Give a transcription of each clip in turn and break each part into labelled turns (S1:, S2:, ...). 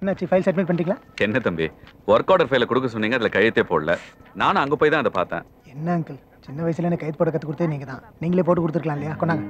S1: என்னாச்சு file submit பண்ணிட்டீங்களா
S2: என்ன தம்பி ஒர்க் ஆர்டர் ஃபைல கொடுக்க சொன்னீங்க அதுல கையெழுத்தே போடல நானும் அங்க போய் தான் அதை பார்த்தேன்
S1: என்ன அங்கிள் சின்ன வயசுல எனக்கு கைது போட கற்றுக் கொடுத்தே நீங்கள் தான் நீங்களே போட்டு கொடுத்துருக்கலாம் இல்லையா கொண்டாங்க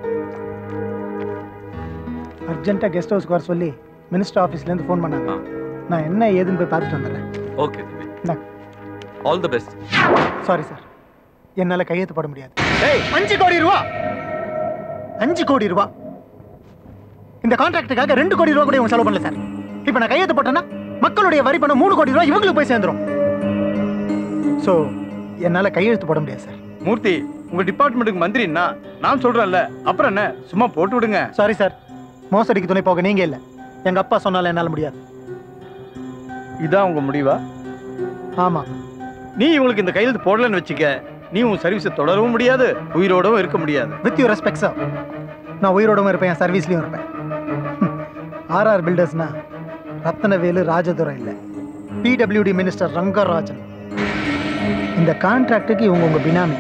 S1: அர்ஜென்ட்டாக கெஸ்ட் ஹவுஸ்க்கு வர சொல்லி மினிஸ்டர் ஆஃபீஸ்லேருந்து ஃபோன் பண்ணாங்க நான் என்ன ஏதுன்னு போய் பார்த்துட்டு வந்துடுறேன்
S2: ஓகே தம்பி
S1: இந்தாங்க.
S2: All the best
S1: sorry sir என்னால் கையெழுத்து போட முடியாது அஞ்சு கோடி ரூபா அஞ்சு கோடி ரூபா இந்த கான்ட்ராக்டுக்காக ரெண்டு கோடி ரூபா கூட இவங்க செலவு பண்ணல சார் இப்போ நான் கையெழுத்து போட்டேன்னா மக்களுடைய வரி பணம் மூணு கோடி ரூபா இவங்களுக்கு போய் சேர்ந்துரும் ஸோ என்னால் கையெழுத்து போட முடியாது சார்
S3: மூர்த்தி உங்க டிபார்ட்மெண்ட்டுக்கு மந்திரின்னா நான் சொல்றேன்ல அப்புறம் என்ன சும்மா போட்டு விடுங்க
S1: சாரி சார் மோசடிக்கு துணை போக நீங்க இல்லை எங்கள் அப்பா சொன்னால என்னால் முடியாது
S3: இதான் உங்க முடிவா
S1: ஆமாம்
S3: நீ இவங்களுக்கு இந்த கையெழுத்து போடலன்னு வச்சுக்க நீ உன் சர்வீஸை தொடரவும் முடியாது உயிரோடவும் இருக்க முடியாது
S1: வித் யூ ரெஸ்பெக்ட் சார் நான் உயிரோடவும் இருப்பேன் என் சர்வீஸ்லையும் இருப்பேன் ஆர்ஆர் பில்டர்ஸ்னா ரத்னவேலு ராஜதுரை இல்லை பிடபிள்யூடி மினிஸ்டர் ரங்கராஜன் இந்த கான்ட்ராக்டுக்கு இவங்க உங்க பினாமி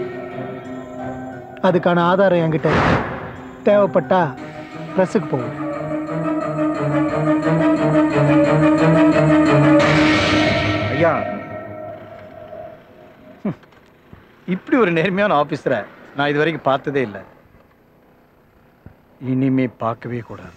S1: அதுக்கான ஆதாரம் என்கிட்ட இருக்கு. தேவைப்பட்டா ப்ரெஸ்ஸுக்கு போகும்
S3: ஐயா ஹம். இப்படி ஒரு நேர்மையான ஆபீசரை நான் இது வரைக்கும் பார்த்ததே இல்லை இனிமே பார்க்கவே கூடாது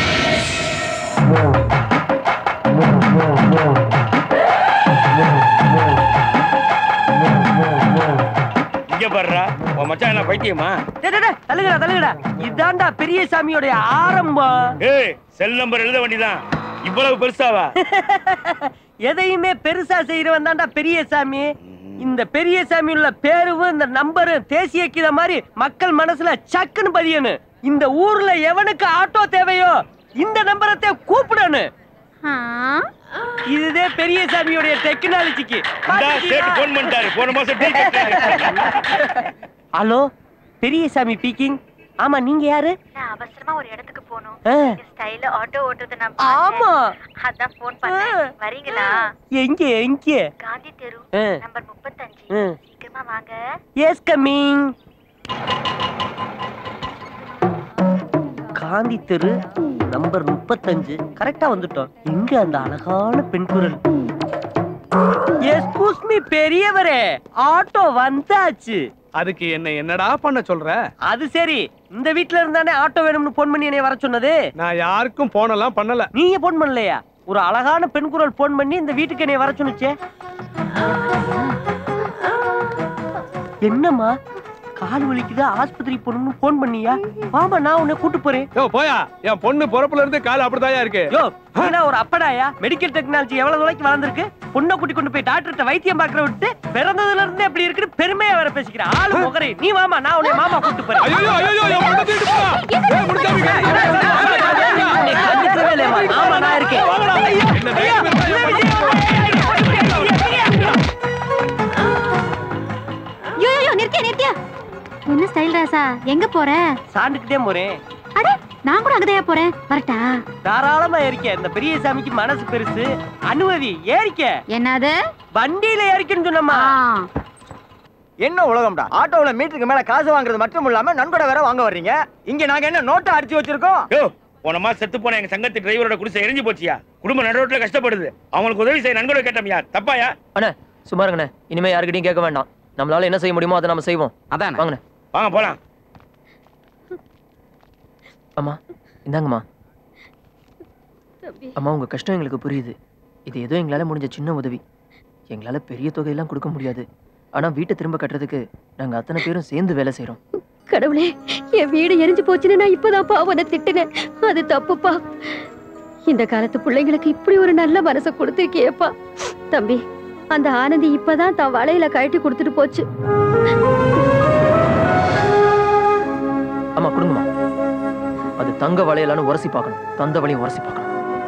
S4: இங்க பாருடா உன் மச்சான் என்ன பைத்தியமா
S5: டேய், டேய், டேய், தள்ளுங்கடா தள்ளுங்கடா இதான்டா பெரிய சாமியோடைய ஆரம்பம்
S4: ஏய் செல் நம்பர் எழுத வேண்டியதான் இவ்வளவு பெருசாவா
S5: எதையுமே பெருசா செய்யறவன் தான்டா பெரிய சாமி இந்த பெரிய சாமி உள்ள பேருவும் இந்த நம்பரும் தேசிய கீத மாதிரி மக்கள் மனசுல சக்குன்னு பதியணும் இந்த ஊர்ல எவனுக்கு ஆட்டோ தேவையோ இந்த நம்பரத்தை கூப்பிடணும் இதுதே பெரிய சாமியோடைய டெக்னாலஜிக்கு
S4: இந்தா சேட்டு போன் பண்ணிட்டாரு போன மாசம் டீ கட்டினாரு
S5: ஹலோ பெரிய சாமி பீக்கிங் ஆமா நீங்க யாரு
S6: நான் அவசரமா ஒரு இடத்துக்கு போகணும்
S5: ஆ.
S6: ஸ்டைல ஆட்டோ ஓட்டுறத நான்
S5: ஆமா.
S6: பார்த்தேன். அதான் ஃபோன் பண்ணேன் வரீங்களா
S5: எங்க எங்க
S6: காந்தி தெரு
S5: ஆ.
S6: நம்பர் முப்பத்தஞ்சு
S5: ஆ.
S6: சீக்கிரமா வாங்க
S5: எஸ் கம்மிங் காந்தி தெரு நம்பர் முப்பத்தஞ்சு கரெக்டா வந்துட்டோம் எங்க அந்த அழகான பெண் குரல் எஸ்கூஸ் மீ பெரியவரே ஆட்டோ வந்தாச்சு
S7: அதுக்கு என்ன என்னடா பண்ண சொல்ற
S5: அது சரி இந்த வீட்ல இருந்தானே ஆட்டோ வேணும்னு போன் பண்ணி என்னைய வர சொன்னது
S7: நான் யாருக்கும் போனெல்லாம் பண்ணல
S5: நீங்க போன் பண்ணலையா ஒரு அழகான பெண் குரல் போன் பண்ணி இந்த வீட்டுக்கு என்னைய வர சொன்னுச்சே என்னம்மா கால் வலிக்குது ஆஸ்பத்திரி போகணும்னு போன் பண்ணியா வாமா நான் உன்னை கூட்டு போறேன்
S7: யோ போயா என் பொண்ணு பொறப்புல இருந்து கால் அப்படிதாயா இருக்கு
S5: யோ நீனா ஒரு அப்படாயா மெடிக்கல் டெக்னாலஜி எவ்வளவு தொலைக்கு வளர்ந்துருக்கு பொண்ணை கூட்டி கொண்டு போய் டாக்டர்கிட்ட வைத்தியம் பார்க்கற விட்டு பிறந்ததுல இருந்து எப்படி இருக்குன்னு பெருமையா வேற பேசிக்கிற ஆளு முகரே நீ வாமா நான் உன்னை மாமா கூட்டு போறேன்
S7: ஐயோ ஐயோ என் பொண்ணை தூக்கிட்டு போடா. ஏய், முடிச்சாமி,
S5: உன்னை கண்டுக்கவே இல்லையேம்மா. ஆமா நான் இருக்கேன் ஐயோ, ஐயோ,
S6: யோ யோ, யோ நிறுத்தியா நிறுத்தியா என்ன ஸ்டைல் ராசா எங்க போற
S5: சாண்டுக்கிட்டே போறேன்
S6: அட நான் கூட அங்கதையா போறேன் வரட்டா
S5: தாராளமா ஏறிக்க இந்த பெரிய சாமிக்கு மனசு பெருசு அனுமதி ஏறிக்க
S6: என்னது
S5: வண்டியில ஏறிக்கன்னு சொன்னம்மா
S8: என்ன உலகம்டா ஆட்டோவுல மீட்டருக்கு மேல காசு வாங்குறது மட்டும் இல்லாம நன்கொடை வேற வாங்க வர்றீங்க இங்க நாங்க என்ன நோட்டை அடிச்சு வச்சிருக்கோம்
S4: யோ போன மாசம் செத்து போன எங்க சங்கத்து டிரைவரோட குடிசை எரிஞ்சு போச்சியா குடும்ப நடுரோட்ல கஷ்டப்படுது அவங்களுக்கு உதவி செய்ய நன்கொடை கேட்டோம்யா தப்பாயா
S9: அண்ணே சும்மா இருங்கண்ணே இனிமே யாருக்கிட்டையும் கேட்க வேண்டாம் நம்மளால என்ன செய்ய முடியுமோ அதை நம்ம செய்வோம்
S10: அதான்
S9: வாங்கண்ணே
S4: வாங்க போலாம்
S9: அம்மா இந்தாங்கம்மா அம்மா உங்க கஷ்டம் எங்களுக்கு புரியுது இது ஏதோ எங்களால முடிஞ்ச சின்ன உதவி எங்களால பெரிய தொகையெல்லாம் கொடுக்க முடியாது ஆனா வீட்டை திரும்ப கட்டுறதுக்கு நாங்க அத்தனை பேரும் சேர்ந்து வேலை செய்றோம்
S11: கடவுளே என் வீடு எரிஞ்சு போச்சுன்னு நான் இப்பதான்ப்பா அவனை திட்டுனேன் அது தப்புப்பா இந்த காலத்து பிள்ளைங்களுக்கு இப்படி ஒரு நல்ல மனசை கொடுத்துருக்கியேப்பா தம்பி அந்த ஆனந்தி இப்பதான் தான் வலையில கழட்டி கொடுத்துட்டு போச்சு
S9: அம்மா கொடுங்கம்மா அது தங்க வளையலான்னு உரசி பார்க்கணும் தந்த வளையும் உரசி பார்க்கணும்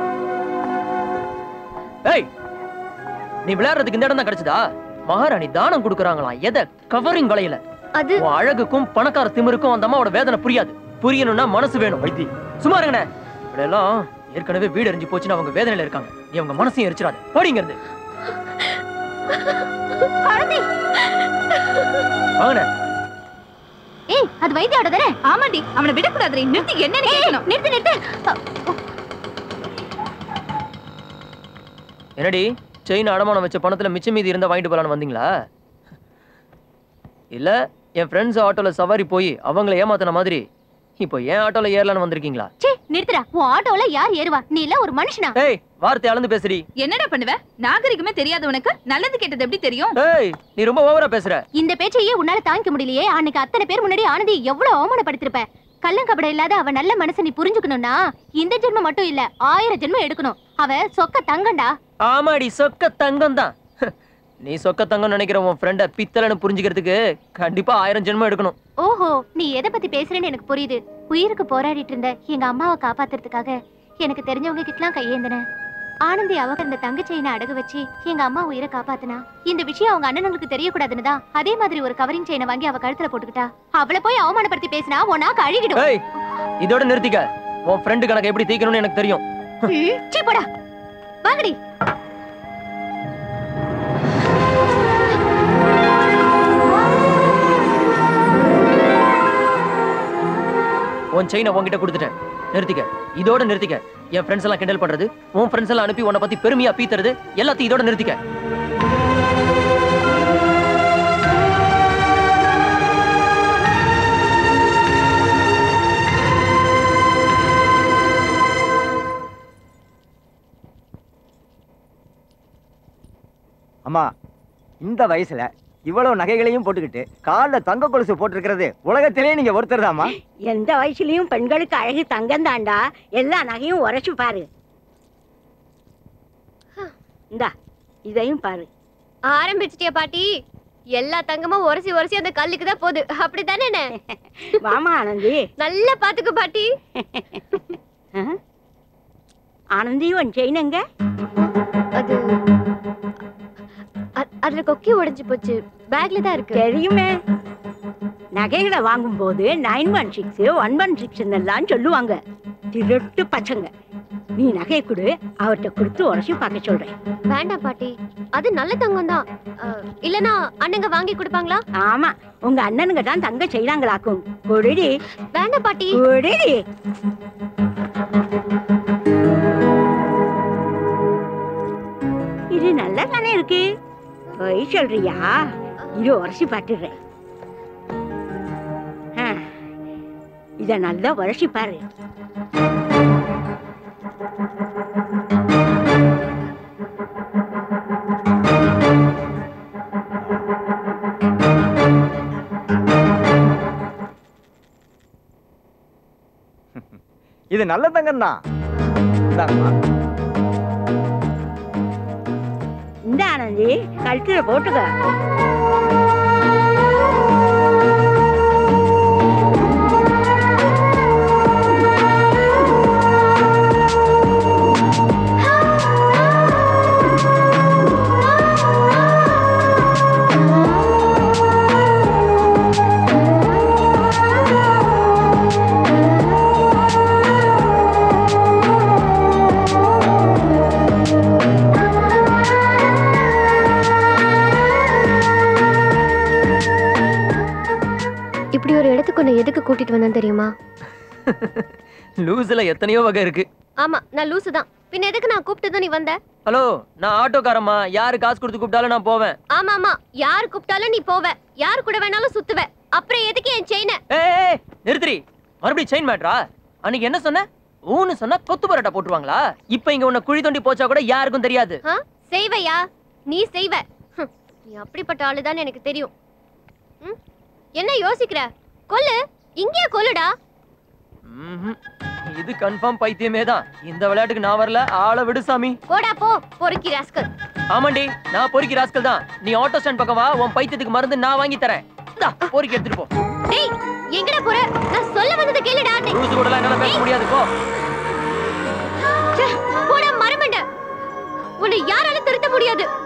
S9: ஏய் நீ விளையாடுறதுக்கு இந்த இடம் தான் கிடைச்சதா மகாராணி தானம் கொடுக்குறாங்களாம் எதை கவரிங் வளையல
S11: அது
S9: உன் அழகுக்கும் பணக்கார திமிருக்கும் அந்த அம்மாவோட வேதனை புரியாது புரியணும்னா மனசு வேணும் வைத்தி சும்மா இருங்கண்ணே இப்படியெல்லாம் ஏற்கனவே வீடு எரிஞ்சு போச்சுன்னு அவங்க வேதனையில இருக்காங்க நீ அவங்க மனசையும் எரிச்சிடாத போடிங்கிறது
S6: ஆனந்தி
S9: வாங்கண்ணே
S6: ஏய் அது வைத்தியோட தானே ஆமாண்டி அவனை விடக்கூடாது நிறுத்தி என்ன கேட்கணும் நிறுத்து நிறுத்து
S9: என்னடி செயின் அடமானம் வச்ச பணத்துல மிச்சம் மீதி இருந்தா வாங்கிட்டு போலான்னு வந்தீங்களா இல்ல என் ஃப்ரெண்ட்ஸ் ஆட்டோல சவாரி போய் அவங்கள ஏமாத்தின மாதிரி இப்போ என் ஆட்டோல ஏறலான்னு வந்திருக்கீங்களா
S6: ச்சே நிறுத்துடா உன் ஆட்டோல யார் ஏறுவா நீ எல்லாம் ஒரு மனுஷனா
S9: ஏய் வார்த்தை அளந்து பேசுடி
S10: என்னடா பண்ணுவ நாகரிகமே தெரியாத உனக்கு நல்லது கெட்டது எப்படி தெரியும்
S9: ஏய் நீ ரொம்ப ஓவரா பேசுற
S6: இந்த பேச்சையே உன்னால தாங்கிக்க முடியலையே அன்னைக்கு அத்தனை பேர் முன்னாடி ஆனந்தி எவ்வளவு அவமானப்படுத்திருப்ப கள்ளங்கபடம் இல்லாத அவ நல்ல மனசை நீ புரிஞ்சுக்கணும்னா இந்த ஜென்மம் மட்டும் இல்ல ஆயிரம் ஜென்மம் எடுக்கணும் அவ சொக்க தங்கண்டா
S9: ஆமாடி சொக்க தங்கம் தான் நீ சொக்க தங்கம் நினைக்கிற உன் ஃப்ரெண்ட பித்தளைன்னு புரிஞ்சுக்கிறதுக்கு கண்டிப்பா ஆயிரம் ஜென்மம் எடுக்கணும்
S6: ஓஹோ நீ எதை பத்தி பேசுறேன்னு எனக்கு புரியுது உயிருக்கு போராடிட்டு இருந்த எங்க அம்மாவை காப்பாத்துறதுக்காக எனக்கு தெரிஞ்சவங்க கிட்டலாம் கையேந்தின ஆனந்தி அவங்க இந்த தங்க செயினை அடகு வச்சு எங்க அம்மா உயிரை காப்பாத்துனா இந்த விஷயம் அவங்க அண்ணனுங்களுக்கு தெரியக்கூடாதுன்னு தான் அதே மாதிரி ஒரு கவரிங் செயினை வாங்கி அவ கழுத்துல போட்டுக்கிட்டா அவளை போய் அவமானப்படுத்தி பேசினா உன் நாக்கு அழுகிடும்
S9: ஏய் இதோட நிறுத்திக்க உன் ஃப்ரெண்டு கணக்கு எப்படி தீக்கணும்னு எனக்கு தெரியும்
S6: ம், சீ போடா வாங்கடி
S9: உன் செயினை உன்கிட்ட கொடுத்துட்டேன் நிறுத்திக்க இதோட நிறுத்திக்க என் ஃப்ரெண்ட்ஸ் எல்லாம் கிண்டல் பண்றது உன் ஃப்ரெண்ட்ஸ் எல்லாம் அனுப்பி உன்னை பத்தி பெருமையா பீத்துறது எல்லாத்தையும் இதோட நிறுத்திக்க
S8: அம்மா இந்த வயசுல இவ்வளவு நகைகளையும் போட்டுக்கிட்டு கால்ல தங்க கொலுசு போட்டிருக்கிறது உலகத்திலேயே நீங்க ஒருத்தர் தாமா
S12: எந்த வயசுலயும் பெண்களுக்கு அழகு தங்கம் தாண்டா எல்லா நகையும் உரைச்சு பாரு இந்தா இதையும் பாரு
S6: ஆரம்பிச்சிட்டியா பாட்டி எல்லா தங்கமும் உரசி உரசி அந்த கல்லுக்கு தான் போகுது அப்படித்தானே
S12: வாமா ஆனந்தி
S6: நல்லா பாத்துக்க பாட்டி
S12: அஹ். ஆனந்தி உன் செயின் எங்க
S6: அது அ- அதுல கொக்கி உடைஞ்சு போச்சு பேக்ல தான் இருக்கு
S12: தெரியுமே நகைகளை வாங்கும் போது nine one six one one six எல்லாம் சொல்லுவாங்க திருட்டு பசங்க நீ நகையை கொடு அவர்கிட்ட கொடுத்து உரைச்சு பார்க்க சொல்றேன்
S6: வேண்டாம் பாட்டி அது நல்ல தங்கம் தான் இல்லனா அண்ணங்க வாங்கி கொடுப்பாங்களா
S12: ஆமா உங்க அண்ணனுங்க தான் தங்க செய்யறாங்களாக்கும் கொடிடி
S6: வேண்டாம் பாட்டி
S12: கொடிடி இது நல்லா தானே இருக்கு பொய் சொல்றியா இது உரசி பார்த்துடுறேன் ஆ, இத நல்லா உரசி பாரு
S8: இது நல்ல தங்கம் தான் இந்தாங்கம்மா.
S12: இந்த ஆனந்தி கழுத்துல போட்டுக்க
S6: இப்படி ஒரு இடத்துக்கு உன்னை எதுக்கு கூட்டிட்டு வந்தேன் தெரியுமா
S9: லூஸ்ல எத்தனையோ வகை இருக்கு
S6: ஆமா நான் லூசு தான் பின்ன எதுக்கு நான் கூப்பிட்டதும் நீ வந்த
S9: ஹலோ நான் ஆட்டோக்காரம்மா யாரு காசு கொடுத்து கூப்பிட்டாலும் நான் போவேன்
S6: ஆமா ஆமா யார் கூப்பிட்டாலும் நீ போவ யார் கூட வேணாலும் சுத்துவ அப்புறம் எதுக்கு என் செயினை
S9: ஏய், ஏய் நிறுத்திரி மறுபடியும் செயின் மேட்ரா அன்னைக்கு என்ன சொன்ன ஊன்னு சொன்னா கொத்து பரோட்டா போட்டுருவாங்களா இப்ப இங்க உன்னை குழி தோண்டி போச்சா கூட யாருக்கும் தெரியாது
S6: ஆ? செய்வையா நீ செய்வ ஹம், நீ அப்படிப்பட்ட ஆளுதான் எனக்கு தெரியும் ம்? என்ன யோசிக்கிற கொல்லு இங்கேயே கொல்லுடா
S9: ம்ஹும். இது கன்ஃபார்ம் பைத்தியமே தான் இந்த விளையாட்டுக்கு நான் வரல ஆளை விடு சாமி
S6: போடா போ பொறுக்கி ராஸ்கல்
S9: ஆமாண்டி நான் பொறுக்கி ராஸ்கல் தான் நீ ஆட்டோ ஸ்டாண்ட் பக்கம் வா உன் பைத்தியத்துக்கு மருந்து நான் வாங்கி தரேன் இந்தா, பொறுக்கி எடுத்துட்டு போ
S6: டேய் எங்கடா போற நான் சொல்ல வந்ததை கேளுடா டேய்.
S9: லூசு கூட என்னால பேச முடியாது போ
S6: ச்சே, போடா மரமண்ட உன்னை யாராலும் திருத்த முடியாது